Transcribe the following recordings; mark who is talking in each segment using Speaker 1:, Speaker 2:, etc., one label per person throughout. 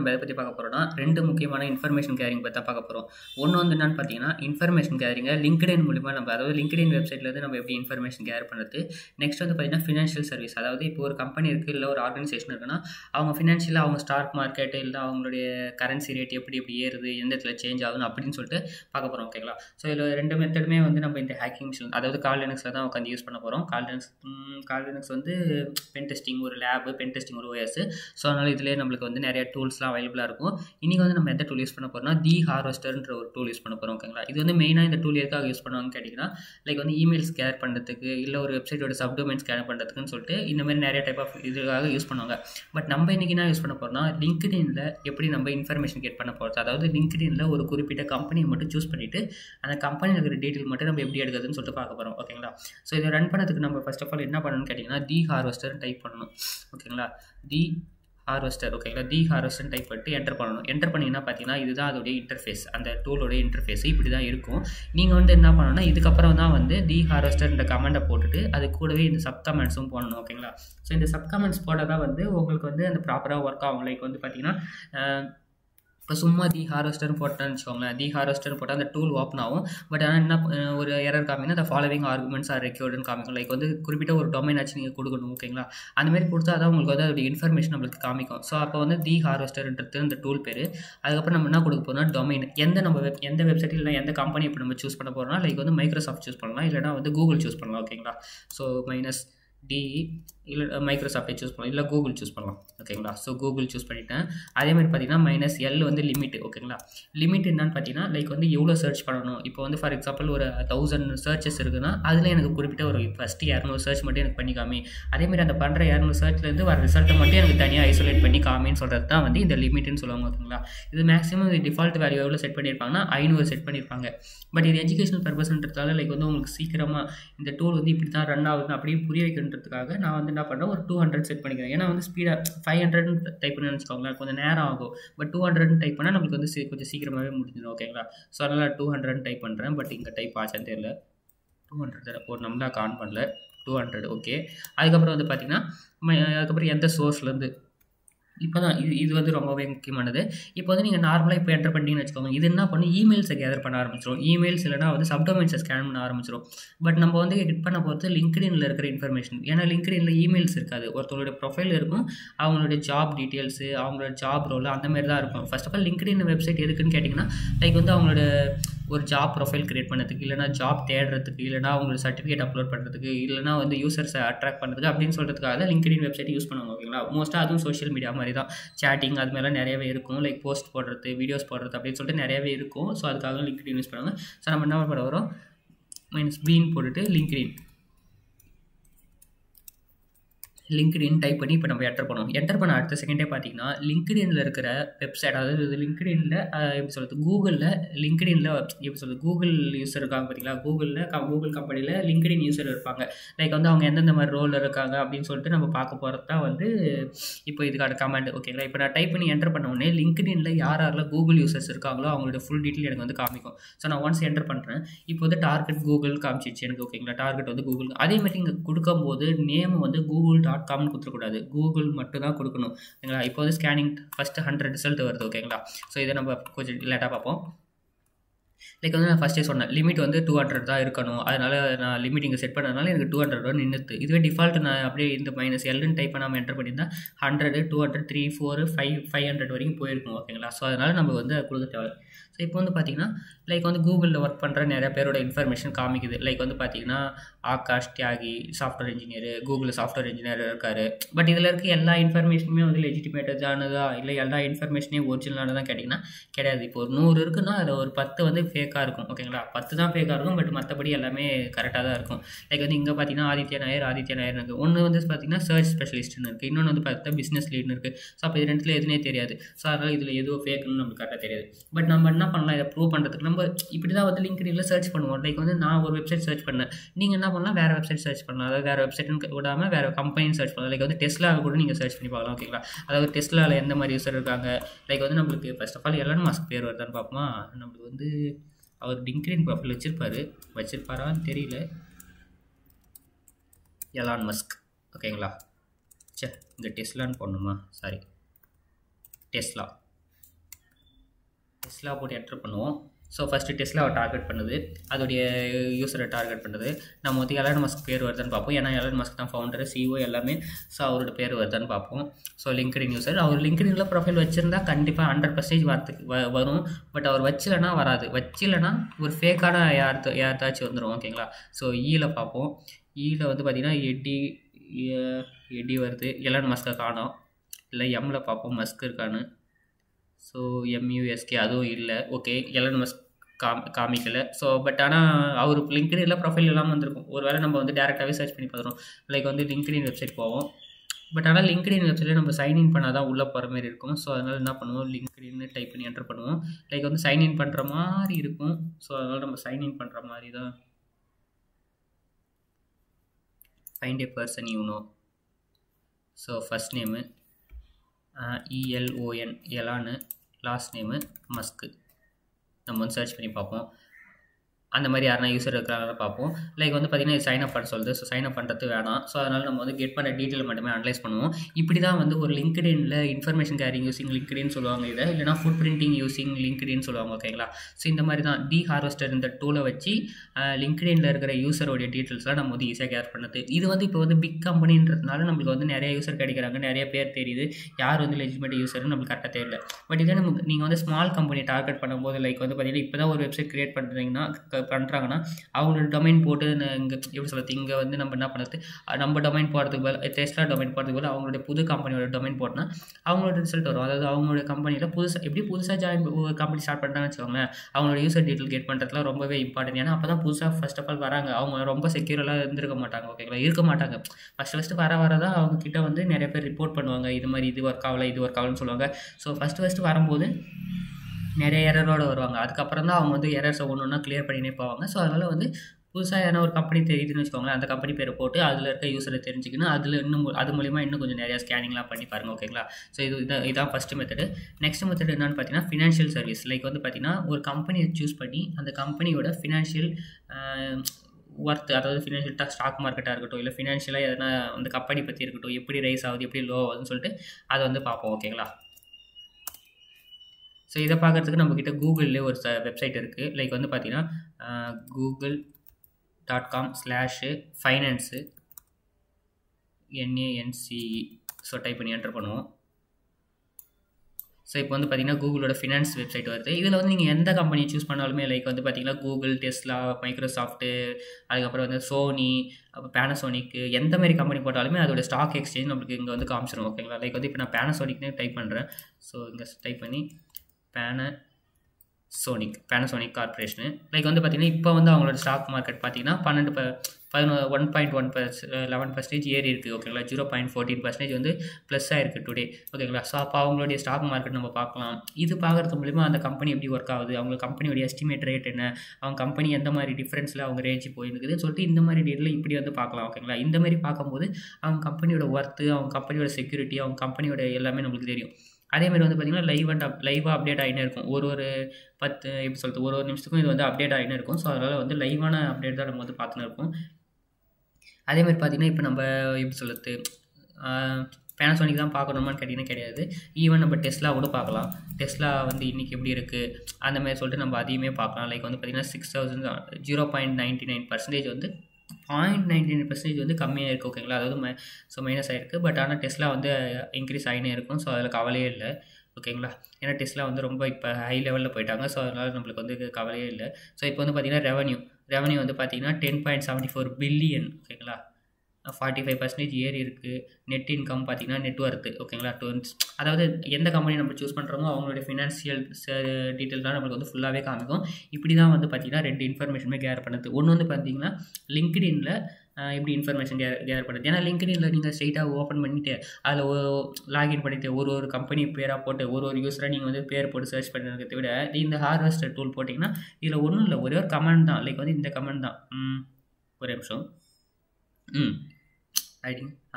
Speaker 1: நம்ம எதை பற்றி பார்க்க போகிறோம்னா ரெண்டு முக்கியமான இன்ஃபர்மேஷன் கேரிங் பற்றி தான் பார்க்க போகிறோம் ஒன்று வந்து என்னன்னு பார்த்தீங்கன்னா இன்ஃபர்மேஷன் கேரிங்கை லிங்க்டின் மூலிமா நம்ம அதாவது லிங்க்டின் வெப்சைட்லேருந்து நம்ம எப்படி இன்ஃபர்மேஷன் கேர் பண்ணுறது நெக்ஸ்ட் வந்து பார்த்தீங்கன்னா ஃபினான்ஷியல் சர்வீஸ் அதாவது இப்போ ஒரு கம்பெனி இருக்குது இல்லை ஒரு ஆர்கனைசேஷன் இருக்குன்னா அவங்க ஃபினான்ஷியலாக அவங்க ஸ்டாக் மார்க்கெட் இல்லை அவங்களுடைய கரன்சி ரேட் எப்படி எப்படி ஏறுது எந்த இடத்துல சேஞ்ச் ஆகுது அப்படின்னு சொல்லிட்டு பார்க்க போகிறோம் ஓகேங்களா ஸோ இதில் ரெண்டு மெத்தடுமே வந்து நம்ம இந்த ஹேக்கிங் மிஷின் அதாவது கால் லினக்ஸில் தான் உட்காந்து யூஸ் பண்ண போகிறோம் கால் லினக்ஸ் கால் லினக்ஸ் வந்து பென் டெஸ்டிங் ஒரு லேபு பென் டெஸ்டிங் ஒரு ஓஎஸ் ஸோ அதனால் இதிலே நம்மளுக்கு வந்து நிறைய டூல்ஸ்லாம் அவைலபிளாக இருக்கும் இன்றைக்கி வந்து நம்ம எந்த டூல் யூஸ் பண்ண போகிறோம்னா தி ஹார்வெஸ்டர்ன்ற ஒரு டூல் யூஸ் பண்ண போகிறோம் ஓகேங்களா இது வந்து மெயினாக இந்த டூல் எதுக்காக யூஸ் பண்ணுவாங்கன்னு கேட்டிங்கன்னா லைக் வந்து இமெயில் ஸ்கேர் பண்ணுறதுக்கு இல்லை ஒரு வெப்சைட்டோட சப்டொமைன் ஸ்கேன் பண்ணுறதுக்குன்னு சொல்லிட்டு இந்த மாதிரி நிறைய டைப் ஆஃப் இதுக்காக யூஸ் பண்ணுவாங்க பட் நம்ம இன்றைக்கி என்ன யூஸ் பண்ண போகிறோம்னா லிங்க்டின்ல எப்படி நம்ம இன்ஃபர்மேஷன் கெட் பண்ண போகிறது அதாவது லிங்க்டின்ல ஒரு குறிப்பிட்ட கம்பெனியை மட்டும் சூஸ் பண்ணிவிட்டு அந்த கம்பெனியில் இருக்கிற டீட்டெயில் மட்டும் நம்ம எப்படி எடுக்கிறதுன்னு சொல்லிட்டு பார்க்க போகிறோம் ஓகேங்களா ஸோ இதை ரன் பண்ணதுக்கு நம்ம ஃபர்ஸ்ட் ஆஃப் ஆல் என்ன பண்ணணும்னு கேட்டிங்கன்னா தி ஹார்வெஸ்டர் டைப் பண்ணணும் ஓகேங்களா தி ஹார்வெஸ்டர் ஓகேங்களா தி ஹார்வெஸ்டர் டைப் பண்ணிட்டு என்டர் பண்ணணும் என்டர் பண்ணிங்கன்னா பார்த்தீங்கன்னா இதுதான் அதோடைய இன்டர்ஃபேஸ் அந்த டூலோடைய இன்டர்ஃபேஸ் இப்படி தான் இருக்கும் நீங்கள் வந்து என்ன பண்ணணும்னா இதுக்கப்புறம் தான் வந்து தி ஹார்வெஸ்டர் இந்த கமெண்ட்டை போட்டுட்டு அது கூடவே இந்த சப் கமெண்ட்ஸும் போடணும் ஓகேங்களா ஸோ இந்த சப் கமெண்ட்ஸ் போட்டால் தான் வந்து உங்களுக்கு வந்து அந்த ப்ராப்பராக ஒர்க் ஆகும் லைக் வந்து பார்த்தீங்கன்னா இப்போ சும்மா தி ஹார்வெஸ்டர்னு போட்டேன்னு வச்சுக்கோங்களேன் தி ஹார்வெஸ்டர்னு போட்டால் அந்த டூல் ஓப்பன் ஆகும் பட் ஆனால் என்ன ஒரு எரர் காமிங்கன்னா அந்த ஃபாலோவிங் ஆர்குமெண்ட்ஸ் ஆர் ரெக்யூர்டுன்னு காமிக்கும் லைக் வந்து குறிப்பிட்ட ஒரு டொமைன் ஆச்சு நீங்கள் கொடுக்கணும் ஓகேங்களா அந்த மாதிரி கொடுத்தா தான் உங்களுக்கு வந்து அதோட இன்ஃபர்மேஷன் நம்மளுக்கு காமிக்கும் ஸோ அப்போ வந்து தி ஹார்வெஸ்டர்ன்றது அந்த டூல் பேர் அதுக்கப்புறம் நம்ம என்ன கொடுக்க போகிறோம்னா டொமைன் எந்த நம்ம வெப் எந்த வெப்சைட் இல்லை எந்த கம்பெனி இப்போ நம்ம சூஸ் பண்ண போகிறோம்னா லைக் வந்து மைக்ரோசாஃப்ட் சூஸ் பண்ணலாம் இல்லைனா வந்து கூகுள் சூஸ் பண்ணலாம் ஓகேங்களா ஸோ மைனஸ் டி இல்லை மைக்ரோசாஃப்டை சூஸ் பண்ணலாம் இல்லை கூகுள் சூஸ் பண்ணலாம் ஓகேங்களா ஸோ கூகுள் சூஸ் பண்ணிட்டேன் அதே மாதிரி பார்த்தீங்கன்னா மைனஸ் எல் வந்து லிமிட் ஓகேங்களா லிமிட் என்னன்னு பார்த்தீங்கன்னா லைக் வந்து எவ்வளோ சர்ச் பண்ணணும் இப்போ வந்து ஃபார் எக்ஸாம்பிள் ஒரு தௌசண்ட் சர்ச்சஸ் இருக்குன்னா அதில் எனக்கு குறிப்பிட்ட ஒரு ஃபஸ்ட்டு இரநூறு சர்ச் மட்டும் எனக்கு பண்ணி காமி அதேமாதிரி அந்த பண்ணுற இரநூறு சர்ச்லேருந்து வர ரிசல்ட்டை மட்டும் எனக்கு தனியாக ஐசோலேட் பண்ணி காமின்னு சொல்கிறது தான் வந்து இந்த லிமிட்னு சொல்லுவாங்க ஓகேங்களா இது மேக்ஸிமம் இது டிஃபால்ட் வேல்யூ எவ்வளோ செட் பண்ணியிருப்பாங்கன்னா ஐநூறு செட் பண்ணியிருப்பாங்க பட் இது எஜுகேஷனல் பர்பஸ்ன்றதால லைக் வந்து உங்களுக்கு சீக்கிரமாக இந்த டூல் வந்து இப்படி தான் ரன் ஆகுது அப்படியே புரிய வைக்கணுன்றதுக்காக நான் வந்து என்ன பண்ணுறேன் ஒரு டூ ஹண்ட்ரட் செட் பண்ணிக்கிறேன் ஏன்னா வந்து ஸ்பீடாக ஃபைவ் ஹண்ட்ரட் டைப் பண்ணி வச்சுக்கோங்களேன் கொஞ்சம் நேரம் ஆகும் பட் டூ ஹண்ட்ரட் டைப் பண்ணால் நம்மளுக்கு வந்து கொஞ்சம் சீக்கிரமாகவே முடிஞ்சிடும் ஓகேங்களா ஸோ அதனால் டூ ஹண்ட்ரட் டைப் பண்ணுறேன் பட் இங்கே டைப் ஆச்சான்னு தெரியல டூ ஹண்ட்ரட் ஒரு நம்மளாக ஆன் பண்ணல டூ ஹண்ட்ரட் ஓகே அதுக்கப்புறம் வந்து பார்த்திங்கன்னா அதுக்கப்புறம் எந்த சோர்ஸ்லேருந்து இப்போ தான் இது இது வந்து ரொம்பவே முக்கியமானது இப்போ வந்து நீங்கள் நார்மலாக இப்போ என்டர் பண்ணிங்கன்னு வச்சுக்கோங்க இது என்ன பண்ணும் இமெயில்ஸை கேதர் பண்ண ஆரம்பிச்சிடும் இமெயில்ஸ் இல்லைனா வந்து சப்டொமைன்ஸை ஸ்கேன் பண்ண ஆரம்பிச்சிடும் பட் நம்ம வந்து ஹிட் பண்ண போகிறது லிங்க்டின்ல இருக்கிற இன்ஃபர்மேஷன் ஏன்னா லிங்க்டின்ல இமெயில்ஸ் இருக்காது ஒருத்தவங்களுடைய ப்ரொஃபைல் இருக்கும் அவங்களுடைய ஜாப் டீட்டெயில்ஸு அவங்களோட ஜாப் ரோல் அந்த மாதிரி தான் இருக்கும் first of all LinkedIn website எதுக்குன்னு கேட்டிங்கன்னா லைக் வந்து அவங்களோட ஒரு ஜாப் ப்ரொஃபைல் க்ரியேட் பண்ணுறதுக்கு இல்லைனா ஜாப் தேடுறதுக்கு இல்லைனா அவங்களோட சர்டிஃபிகேட் அப்லோட் பண்ணுறதுக்கு இல்லைனா வந்து யூசர்ஸை அட்ராக்ட் பண்ணுறதுக்கு அப்படின்னு சொல்கிறதுக்காக தான் லிங்க்டின் வெப்சைட் யூஸ் பண்ணுவாங்க ஓகேங்களா மோஸ்ட்டாக அதுவும் சோஷியல் மீடியா மாதிரி தான் சேட்டிங் அது மாதிரிலாம் நிறையவே இருக்கும் லைக் போஸ்ட் போடுறது வீடியோஸ் போடுறது அப்படின்னு சொல்லிட்டு நிறையவே இருக்கும் ஸோ அதுக்காக லிங்க்டின் யூஸ் பண்ணுவாங்க ஸோ நம்ம என்ன பண்ண வரோம் மைனஸ் பீன் போட்டுட்டு லிங்க்டின் லிங்க்டின் டைப் பண்ணி இப்போ நம்ம என்டர் பண்ணுவோம் என்டர் பண்ண அடுத்த செகண்டே பார்த்தீங்கன்னா லிங்க்டின்ல இருக்கிற வெப்சைட் அதாவது லிங்க்டின்ல எப்படி சொல்கிறது கூகுளில் லிங்க்டின்ல எப்படி சொல்கிறது கூகுள் யூஸர் இருக்காங்க பார்த்தீங்களா கூகுளில் கூகுள் கம்பெனியில் லிங்க்டின் யூஸர் இருப்பாங்க லைக் வந்து அவங்க எந்தெந்த மாதிரி ரோலில் இருக்காங்க அப்படின்னு சொல்லிட்டு நம்ம பார்க்க போகிறது தான் வந்து இப்போ இதுக்கான கமெண்ட் ஓகேங்களா இப்போ நான் டைப் பண்ணி என்டர் பண்ண உடனே லிங்க்டின்ல யார் யாரெல்லாம் கூகுள் யூசர்ஸ் இருக்காங்களோ அவங்களோட ஃபுல் டீட்டெயில் எனக்கு வந்து காமிக்கும் ஸோ நான் ஒன்ஸ் என்டர் பண்ணுறேன் இப்போ வந்து டார்கெட் கூகுள் காமிச்சிச்சு எனக்கு ஓகேங்களா டார்கெட் வந்து கூகுள் அதே மாதிரி இங்கே கொடுக்கும்போது நேம் வந்து கூகுள் டாட் காம்னு கொடுத்துருக்கூடாது கூகுள் மட்டும் தான் கொடுக்கணும் ஓகேங்களா இப்போ வந்து ஸ்கேனிங் ஃபஸ்ட்டு ஹண்ட்ரட் ரிசல்ட் வருது ஓகேங்களா ஸோ இதை நம்ம கொஞ்சம் லேட்டாக பார்ப்போம் லைக் வந்து நான் ஃபஸ்ட்டே சொன்னேன் லிமிட் வந்து டூ ஹண்ட்ரட் தான் இருக்கணும் அதனால் நான் லிமிட் இங்கே செட் பண்ணதுனால எனக்கு டூ ஹண்ட்ரட் ரூபா நின்றுது இதுவே டிஃபால்ட் நான் அப்படியே இந்த மைனஸ் எல்லுன்னு டைப் பண்ணாமல் என்டர் பண்ணியிருந்தா hundred two hundred three four five five hundred வரைக்கும் போயிருக்கும் ஓகேங்களா ஸோ அதனால் நம்ம வந்து கொடுக்க தேவை ஸோ இப்போ வந்து பார்த்திங்கன்னா லைக் வந்து கூகுளில் ஒர்க் பண்ணுற நிறைய பேரோட இன்ஃபர்மேஷன் காமிக்குது லைக் வந்து பார்த்திங்கன்னா ஆகாஷ் தியாகி சாஃப்ட்வேர் இன்ஜினியர் கூகுளில் சாஃப்ட்வேர் இன்ஜினியர் இருக்கார் பட் இதில் இருக்க எல்லா இன்ஃபர்மேஷனுமே வந்து லெஜிட்டிமேட்டடானதா இல்லை எல்லா இன்ஃபர்மேஷனே ஒரிஜினலானதான் கேட்டிங்கன்னா கிடையாது இப்போ ஒரு நூறு இருக்குன்னா அதில் ஒரு பத்து வந்து ஃபேக்காக இருக்கும் ஓகேங்களா பத்து தான் ஃபேக்காக இருக்கும் பட் மற்றபடி எல்லாமே கரெக்டாக தான் இருக்கும் லைக் வந்து இங்கே பார்த்தீங்கன்னா ஆதித்யா நாயர் ஆதித்யா நாயர் இருக்குது ஒன்று வந்து பார்த்தீங்கன்னா சர்ச் ஸ்பெஷலிஸ்ட்னு இருக்குது இன்னொன்று வந்து பார்த்தா பிஸ்னஸ் லீட்னு இருக்குது ஸோ அப்போ இது ரெண்டுத்தில் எதுனே தெரியாது ஸோ அதனால் இதில் எதுவும் ஃபேக்குன்னு நமக்கு கரெக்டாக தெரியாது பட் நம்ம என்ன பண்ணலாம் இதை ப்ரூவ் பண்ணுறதுக்கு நம்ம இப்படி தான் வந்து லிங்க்டின்ல சர்ச் பண்ணுவோம் லைக் வந்து நான் ஒரு வெப்சைட் சர்ச் பண்ணேன் நீங்கள் என்ன பண்ணலாம் வேறு வெப்சைட் சர்ச் பண்ணலாம் அதாவது வேறு வெப்சைட்னு விடாமல் வேறு கம்பெனி சர்ச் பண்ணலாம் லைக் வந்து டெஸ்ட்லா கூட நீங்கள் சர்ச் பண்ணி பார்க்கலாம் ஓகேங்களா அதாவது டெஸ்ட்லாவில் எந்த மாதிரி யூசர் இருக்காங்க லைக் வந்து நம்மளுக்கு first of all Elon Musk பேர் வருதான்னு பார்ப்போமா நம்மளுக்கு வந்து அவர் லிங்க்டின் ப்ரொஃபைல் வச்சிருப்பாரு வச்சிருப்பாரான்னு தெரியல எலான் மஸ்க் ஓகேங்களா சே இந்த டெஸ்லான்னு போடணுமா சாரி டெஸ்லா டெஸ்லா போட்டு என்டர் பண்ணுவோம் ஸோ ஃபஸ்ட்டு டெஸ்லாவை டார்கெட் பண்ணுது அதோடைய யூஸரை டார்கெட் பண்ணுது நம்ம வந்து எலன் மஸ்க் பேர் வருதான்னு பார்ப்போம் ஏன்னா எலன் மஸ்க் தான் ஃபவுண்டர் சிஓ எல்லாமே ஸோ அவரோட பேர் வருதான்னு பார்ப்போம் ஸோ லிங்க்டின் யூசர் அவர் லிங்க்டின்ல ப்ரொஃபைல் வச்சுருந்தா கண்டிப்பாக ஹண்ட்ரட் பர்சன்டேஜ் வரத்துக்கு வ வரும் பட் அவர் வச்சிலனா வராது வச்சிலனா ஒரு ஃபேக்கான யார்த்த யார்த்தாச்சும் வந்துடும் ஓகேங்களா ஸோ ஈல பார்ப்போம் ஈல வந்து பார்த்திங்கன்னா எட்டி எட்டி வருது எலன் மஸ்கை காணோம் இல்லை எம்மில் பார்ப்போம் மஸ்க் இருக்கான்னு ஸோ எம்யூஎஸ்கே அதுவும் இல்லை ஓகே எலன் மஸ்க் காம் காமிக்கலை ஸோ பட் ஆனால் அவர் லிங்க்டின்ல ப்ரொஃபைல் எல்லாம் வந்திருக்கும் ஒரு வேளை நம்ம வந்து டேரெக்டாகவே சர்ச் பண்ணி பார்த்துருவோம் லைக் வந்து லிங்க்டின் வெப்சைட் போவோம் பட் ஆனால் லிங்க்டின் வெப்சைட்டில் நம்ம சைன்இன் பண்ணால் தான் உள்ளே போகிற மாதிரி இருக்கும் ஸோ அதனால் என்ன பண்ணுவோம் லிங்க்டின்னு டைப் பண்ணி என்டர் பண்ணுவோம் லைக் வந்து சைன்இன் பண்ணுற மாதிரி இருக்கும் ஸோ அதனால் நம்ம சைன்இன் பண்ணுற மாதிரி தான் find a person you know so first name E L O N எலான்னு லாஸ்ட் நேமு மஸ்க்கு நம்ம வந்து சர்ச் பண்ணி பார்ப்போம் அந்த மாதிரி யாருனா யூஸர் இருக்கிறாங்கன்னு பார்ப்போம் லைக் வந்து பார்த்திங்கன்னா சைன் அப் பண்ண சொல்லுது ஸோ சைன் அப் பண்ணுறது வேணாம் ஸோ அதனால் நம்ம வந்து கெட் பண்ண டீட்டெயில் மட்டுமே அனலைஸ் பண்ணுவோம் இப்படி தான் வந்து ஒரு லிங்க்டின்ல இன்ஃபர்மேஷன் கேரிங் யூசிங் லிங்க்டின் சொல்லுவாங்க இதை இல்லைனா ஃபுட் பிரிண்டிங் யூசிங் லிங்க்டின் சொல்லுவாங்க ஓகேங்களா ஸோ இந்த மாதிரி தான் டி ஹார்வெஸ்டர் இந்த டூலை வச்சு லிங்க்டின்ல இருக்கிற யூசரோடைய டீட்டெயில்ஸ்லாம் நம்ம வந்து ஈஸியாக கேர் பண்ணுது இது வந்து இப்போ வந்து பிக் கம்பெனின்றதுனால நம்மளுக்கு வந்து நிறைய யூசர் கிடைக்கிறாங்க நிறைய பேர் தெரியுது யார் வந்து லெஜிமெண்ட் யூசர்னு நம்மளுக்கு கரெக்டாக தெரியல பட் இதே நம்ம நீங்கள் வந்து ஸ்மால் கம்பெனி டார்கெட் பண்ணும்போது லைக் வந்து பார்த்தீங்கன்னா இப்போ தான் ஒரு வெப்சைட் கிரியேட் பண்ணுறீங்கன்னா பண்ணுறாங்கன்னா அவங்களோட டொமைன் போட்டு இங்கே எப்படி சொல்கிறது இங்கே வந்து நம்ம என்ன பண்ணுறது நம்ம டொமைன் போடுறதுக்கு பதில் டெஸ்லா டொமைன் போடுறதுக்கு பதில் அவங்களுடைய புது கம்பெனியோட டொமைன் போட்டோன்னா அவங்களோட ரிசல்ட் வரும் அதாவது அவங்களோட கம்பெனியில் புதுசாக எப்படி புதுசாக ஜாயின் ஒரு கம்பெனி ஸ்டார்ட் பண்ணுறாங்கன்னு வச்சுக்கோங்களேன் அவங்களோட யூசர் டீட்டெயில் கெட் பண்ணுறதுலாம் ரொம்பவே இம்பார்ட்டன்ட் ஏன்னா அப்போ தான் புதுசாக ஃபஸ்ட் ஆஃப் ஆல் வராங்க அவங்க ரொம்ப செக்யூரெலாம் இருந்திருக்க மாட்டாங்க ஓகேங்களா இருக்க மாட்டாங்க ஃபஸ்ட்டு ஃபஸ்ட்டு வர வர தான் அவங்க கிட்ட வந்து நிறைய பேர் ரிப்போர்ட் பண்ணுவாங்க இது மாதிரி இது ஒர்க் ஆகலை இது ஒர்க் ஆகலன்னு சொல்லுவாங்க ஸோ ஃபஸ்ட்டு ஃபஸ்ட்டு வரும்போது நிறைய எரரோடு வருவாங்க அதுக்கப்புறம் தான் அவங்க வந்து எரர்ஸை ஒன்று ஒன்றா கிளியர் பண்ணினே போவாங்க ஸோ அதனால் வந்து புதுசாக எதனா ஒரு கம்பெனி தெரியுதுன்னு வச்சுக்கோங்களேன் அந்த கம்பெனி பேரை போட்டு அதில் இருக்க யூஸரை தெரிஞ்சுக்கணும் அதில் இன்னும் அது மூலிமா இன்னும் கொஞ்சம் நிறையா ஸ்கேனிங்லாம் பண்ணி பாருங்கள் ஓகேங்களா ஸோ இது இதான் இதான் ஃபஸ்ட்டு மெத்தடு நெக்ஸ்ட் மெத்தட் என்னன்னு பார்த்தீங்கன்னா ஃபினான்ஷியல் சர்வீஸ் லைக் வந்து பார்த்தீங்கன்னா ஒரு கம்பெனியை சூஸ் பண்ணி அந்த கம்பெனியோட ஃபினான்ஷியல் ஒர்த் அதாவது ஃபினான்ஷியல் ஸ்டாக் மார்க்கெட்டாக இருக்கட்டும் இல்லை ஃபினான்ஷியலாக எதனா அந்த கம்பெனி பற்றி இருக்கட்டும் எப்படி ரைஸ் ஆகுது எப்படி லோ ஆகுதுன்னு சொல்லிட்டு அதை வந்து பார்ப்போம் ஓகேங்களா ஸோ இதை பார்க்குறதுக்கு நம்மக்கிட்ட கூகுள்லேயே ஒரு ச வெப்சைட் இருக்குது லைக் வந்து பார்த்தீங்கன்னா Google dot com slash finance N A N C E so type பண்ணி என்டர் பண்ணுவோம் ஸோ இப்போ வந்து பார்த்தீங்கன்னா கூகுளோட ஃபினான்ஸ் வெப்சைட் வருது இதில் வந்து நீங்கள் எந்த கம்பெனி சூஸ் பண்ணாலுமே லைக் வந்து பார்த்தீங்கன்னா கூகுள் டெஸ்லா மைக்ரோசாஃப்ட்டு அதுக்கப்புறம் வந்து சோனி அப்புறம் பேனசோனிக்கு எந்த மாதிரி கம்பெனி போட்டாலுமே அதோட ஸ்டாக் எக்ஸ்சேஞ்ச் நம்மளுக்கு இங்கே வந்து காமிச்சிடும் ஓகேங்களா லைக் வந்து இப்போ நான் பேனசோனிக்னு டைப் பண்ணுறேன் ஸோ இங்கே டைப் பண்ணி Panasonic Panasonic corporation like வந்து பார்த்திங்கன்னா இப்போ வந்து அவங்களோட ஸ்டாக் மார்க்கெட் பார்த்தீங்கன்னா பன்னெண்டு ப பதினோ ஒன் பாயிண்ட் ஒன் பர்ஸ் லெவன் பர்சன்டேஜ் ஏறி இருக்குது ஓகேங்களா ஜீரோ பாயிண்ட் ஃபோர்டீன் பர்சன்டேஜ் வந்து ப்ளஸ் ஆயிருக்கு டுடே ஓகேங்களா ஸோ அப்போ அவங்களுடைய ஸ்டாக் மார்க்கெட் நம்ம பார்க்கலாம் இது பார்க்குறது மூலிமா அந்த கம்பெனி எப்படி ஒர்க் ஆகுது அவங்க கம்பெனியோட எஸ்டிமேட் ரேட் என்ன அவங்க கம்பெனி எந்த மாதிரி டிஃப்ரென்ஸில் அவங்க ரேஞ்சு போயிருக்குதுன்னு சொல்லிட்டு இந்த மாதிரி டேட்டில் இப்படி வந்து பார்க்கலாம் ஓகேங்களா இந்த மாதிரி பார்க்கும்போது அவங்க கம்பெனியோட ஒர்த்து அவங்க கம்பெனியோட செக்யூரிட்டி அவங்க கம்பெனியோட எல்லாமே நம்மளுக்கு தெரியும் அதேமாதிரி வந்து பார்த்திங்கன்னா லைவ் அண்ட் அப் லைவாக அப்டேட் ஆகினே இருக்கும் ஒரு ஒரு பத்து எப்படி சொல்கிறது ஒரு ஒரு நிமிஷத்துக்கும் இது வந்து அப்டேட் ஆகினே இருக்கும் ஸோ அதனால் வந்து லைவான அப்டேட் தான் நம்ம வந்து பார்த்துன்னு இருப்போம் அதேமாதிரி பார்த்திங்கன்னா இப்போ நம்ம எப்படி சொல்கிறது பேனசோனிக் தான் பார்க்கணுமான்னு கேட்டிங்கன்னா கிடையாது ஈவன் நம்ம டெஸ்லா கூட பார்க்கலாம் டெஸ்லா வந்து இன்றைக்கி எப்படி இருக்குது அந்த மாதிரி சொல்லிட்டு நம்ம அதையுமே பார்க்கலாம் லைக் வந்து பார்த்திங்கன்னா six thousand zero point ninety nine percentage வந்து பாயிண்ட் நைன்டி நைன் பர்சன்டேஜ் வந்து கம்மியாக இருக்குது ஓகேங்களா அதாவது மை ஸோ மைனஸ் ஆகிருக்கு பட் ஆனால் டெஸ்லா வந்து இன்க்ரீஸ் ஆகினே இருக்கும் ஸோ அதில் கவலையே இல்லை ஓகேங்களா ஏன்னா டெஸ்லா வந்து ரொம்ப இப்போ ஹை லெவலில் போயிட்டாங்க ஸோ அதனால் நம்மளுக்கு வந்து கவலையே இல்லை ஸோ இப்போ வந்து பார்த்திங்கன்னா ரெவன்யூ ரெவன்யூ வந்து பார்த்திங்கன்னா ten point seventy four billion ஓகேங்களா ஃபார்ட்டி ஃபைவ் பர்சன்டேஜ் ஏறி இருக்குது நெட் இன்கம் பார்த்தீங்கன்னா நெட் ஒர்த்து ஓகேங்களா டுவெண்ட்ஸ் அதாவது எந்த கம்பெனி நம்ம சூஸ் பண்ணுறோமோ அவங்களுடைய ஃபினான்ஷியல் டீட்டெயில் தான் நம்மளுக்கு வந்து ஃபுல்லாகவே காமிக்கும் இப்படி தான் வந்து பார்த்திங்கன்னா ரெண்டு இன்ஃபர்மேஷனுமே கேர் பண்ணுது ஒன்று வந்து பார்த்தீங்கன்னா லிங்க்டின்ல எப்படி இன்ஃபர்மேஷன் கேர் கேர் பண்ணுறது ஏன்னா லிங்க்டின்ல நீங்கள் ஸ்ட்ரெயிட்டாக ஓப்பன் பண்ணிவிட்டு அதில் லாகின் பண்ணிவிட்டு ஒரு ஒரு கம்பெனி பேராக போட்டு ஒரு ஒரு யூஸராக நீங்கள் வந்து பேர் போட்டு சர்ச் பண்ணுறதை விட இந்த ஹார்வெஸ்டர் டூல் போட்டிங்கன்னா இதில் ஒன்றும் இல்லை ஒரே ஒரு கமெண்ட் தான் லைக் வந்து இந்த கமெண்ட் தான் ஒரு நிமிஷம் ம் ஐடிங்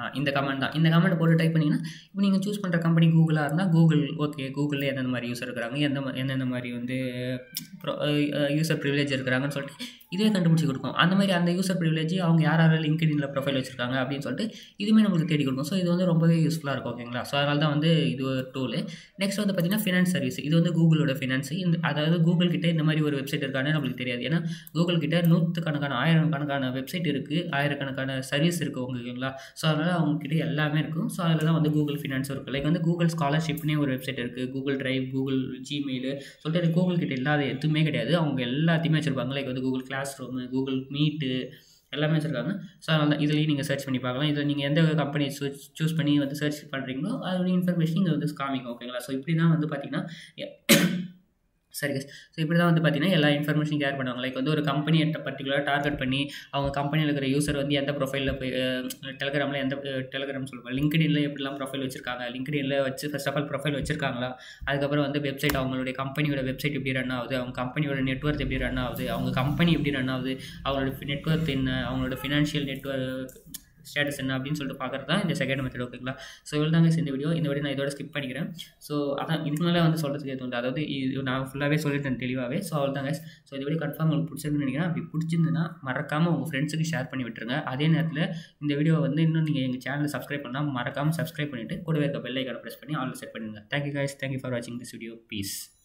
Speaker 1: இந்த கமெண்ட் தான் இந்த கமெண்ட் போட்டு டைப் பண்ணிங்கன்னா இப்போ நீங்கள் சூஸ் பண்ணுற கம்பெனி கூகுளாக இருந்தால் கூகுள் ஓகே கூகுளில் எந்தெந்த மாதிரி யூஸர் இருக்கிறாங்க எந்த மா- எந்தெந்த மாதிரி வந்து யூசர் ப்ரிவிலேஜ் இருக்கிறாங்கன்னு சொல்லிட்டு இதுவே கண்டுபிடிச்சி கொடுக்கும் அந்த மாதிரி அந்த யூசர் ப்ரிவிலேஜ் அவங்க யார் யார் லிங்க்டின்ல ப்ரொஃபைல் வச்சிருக்காங்க அப்படின்னு சொல்லிட்டு இதுவுமே நம்மளுக்கு தேடி கொடுக்கும் ஸோ இது வந்து ரொம்பவே யூஸ்ஃபுல்லாக இருக்கும் ஓகேங்களா ஸோ அதனால தான் வந்து இது ஒரு டூலு நெக்ஸ்ட் வந்து பார்த்தீங்கன்னா ஃபினான்ஸ் சர்வீஸ் இது வந்து கூகுளோட ஃபினான்ஸ் இந்த அதாவது கூகுள் கிட்ட இந்த மாதிரி ஒரு வெப்சைட் இருக்கானே நம்மளுக்கு தெரியாது ஏன்னா கூகுள் கிட்ட நூற்றுக்கணக்கான ஆயிரக்கணக்கான வெப்சைட் இருக்குது ஆயிரக்கணக்கான சர்வீஸ் இருக்குது ஓகேங்களா ஸோ அதனால் அவங்கக்கிட்ட எல்லாமே இருக்கும் ஸோ அதில் தான் வந்து கூகுள் ஃபினான்ஸ் இருக்குது லைக் வந்து கூகுள் ஸ்காலர்ஷிப்னே ஒரு வெப்சைட் இருக்குது கூகுள் டிரைவ் கூகுள் ஜிமெயில் சொல்லிட்டு அது கூகுள் கிட்ட இல்லாத எதுவுமே கிடையாது அவங்க எல்லாத்தையுமே வச்சுருப்பாங்க லைக் வந்து Google class room Google meet எல்லாமே வச்சுருக்காங்க ஸோ அதனால தான் இதுலேயும் நீங்கள் சர்ச் பண்ணி பார்க்கலாம் இதில் நீங்கள் எந்த கம்பெனி சூஸ் சூஸ் பண்ணி வந்து சர்ச் பண்ணுறீங்களோ அதோட இன்ஃபர்மேஷன் இங்கே வந்து காமிக்கும் ஓகேங்களா ஸோ இப்படி தான் வந்து பார்த்தீங்கன்னா சரி guys. ஸோ இப்படி தான் வந்து பார்த்தீங்கன்னா எல்லா இன்ஃபர்மேஷன் கேர் பண்ணுவாங்க லைக் வந்து ஒரு கம்பெனியை பர்டிகுலராக டார்கெட் பண்ணி அவங்க கம்பெனியில் இருக்கிற யூசர் வந்து எந்த ப்ரொஃபைலில் போய் டெலிகிராமில் எந்த டெலிகிராம் சொல்லுவாங்க லிங்க்டின்ல எப்படிலாம் ப்ரொஃபைல் வச்சிருக்காங்க லிங்க்டின்ல வச்சு ஃபர்ஸ்ட் ஆஃப் ஆல் ப்ரொஃபைல் வச்சிருக்காங்களா அதுக்கப்புறம் வந்து வெப்சைட் அவங்களுடைய கம்பெனியோட வெப்சைட் எப்படி ரன் ஆகுது அவங்க கம்பெனியோட நெட்ஒர்க் எப்படி ரன் ஆகுது அவங்க கம்பெனி எப்படி ரன் ஆகுது அவங்களோட நெட்ஒர்க் என்ன அவங்களோட ஃபினான்ஷியல் நெட்ஒர்க் ஸ்டேட்டஸ் என்ன அப்படின்னு சொல்லிட்டு பார்க்குறது தான் இந்த செகண்ட் மெத்தட் ஓகேங்களா ஸோ இவ்வளோ தாங்க இந்த வீடியோ இந்த வீடியோ நான் இதோட ஸ்கிப் பண்ணிக்கிறேன் ஸோ அதான் இதுக்கு மேலே வந்து சொல்கிறதுக்கு எதுவும் இல்லை அதாவது இது நான் ஃபுல்லாகவே சொல்லிட்டேன் தெளிவாகவே ஸோ அவ்வளோ தாங்க ஸோ இந்த வீடியோ கன்ஃபார்ம் உங்களுக்கு பிடிச்சிருக்குன்னு நினைக்கிறேன் அப்படி பிடிச்சிருந்துன்னா மறக்காமல் உங்கள் ஃப்ரெண்ட்ஸுக்கு ஷேர் பண்ணி விட்டுருங்க அதே நேரத்தில் இந்த வீடியோ வந்து இன்னும் நீங்கள் எங்கள் சேனலை சப்ஸ்கிரைப் பண்ணால் மறக்காமல் சப்ஸ்கிரைப் பண்ணிவிட்டு கூடவே இருக்க பெல் ஐக்கான ப்ரெஸ் பண்ணி ஆல் செட் பண்ணுங்கள் தேங்க்யூ guys தேங்க்யூ ஃபார் வாட்சிங் திஸ் வீடியோ பீஸ்